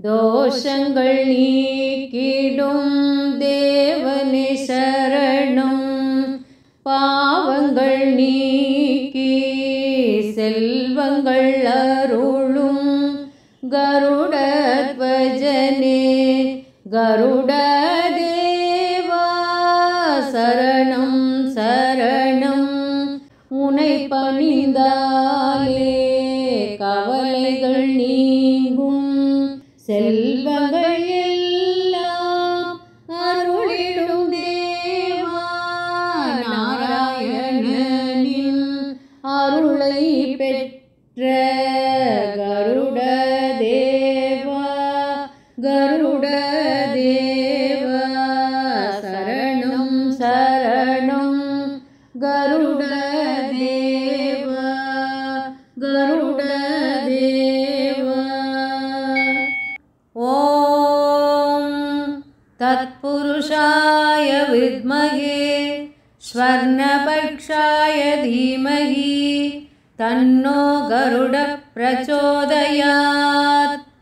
தோஷங்கள் நீக்கிடும் தேவனே சரணம் பாவங்கள் நீக்கி செல்வங்கள் அருளும் கருடத்வஜனே கருட தேவா சரணம் சரணம் உனை பணிந்தாலே கவலைகள் நீங்கும் செல்வங்கள் எல்லாம் அருளிடும் தேவா நாராயணனின் அருளை பெற்ற கருட தேவா கருட தேவா சரணம் சரணம் கருட தேவா கருட தேவா ॐ तत्पुरुषाय विद्महे स्वर्णपक्षाय धीमहि तन्नो गरुडप्रचोदयात्